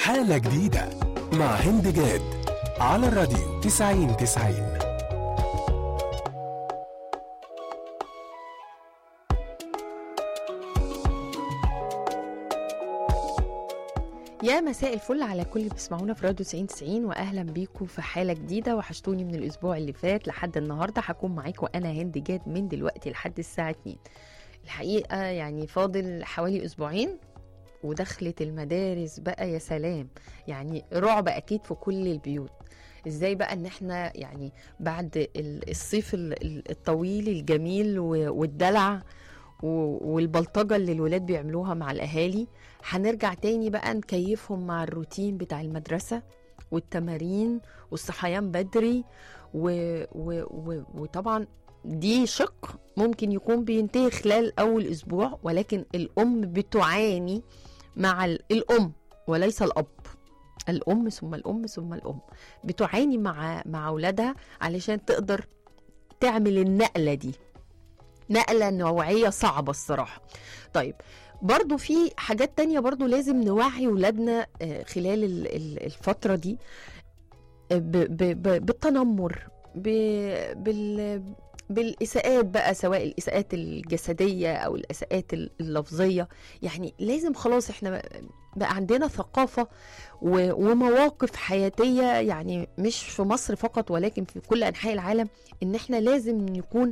حالة جديدة مع هند جاد على الراديو 90 90 يا مساء الفل على كل اللي بيسمعونا في راديو 90 90 واهلا بيكم في حاله جديده وحشتوني من الاسبوع اللي فات لحد النهارده هكون معاكم انا هند جاد من دلوقتي لحد الساعه 2 الحقيقه يعني فاضل حوالي اسبوعين ودخلت المدارس بقى يا سلام يعني رعب اكيد في كل البيوت ازاي بقى ان احنا يعني بعد ال- الصيف ال- ال- الطويل الجميل و- والدلع و- والبلطجه اللي الولاد بيعملوها مع الاهالي هنرجع تاني بقى نكيفهم مع الروتين بتاع المدرسه والتمارين والصحيان بدري و... و... و... وطبعا دي شق ممكن يكون بينتهي خلال اول اسبوع ولكن الام بتعاني مع ال- الام وليس الاب الام ثم الام ثم الام بتعاني مع مع اولادها علشان تقدر تعمل النقله دي نقله نوعيه صعبه الصراحه طيب برضو في حاجات تانية برضو لازم نوعي ولادنا آه، خلال ال- ال- الفترة دي آه، ب- ب- ب- بالتنمر ب- بال بالإساءات بقى سواء الإساءات الجسدية أو الإساءات اللفظية يعني لازم خلاص احنا بقى عندنا ثقافة و- ومواقف حياتية يعني مش في مصر فقط ولكن في كل أنحاء العالم إن احنا لازم نكون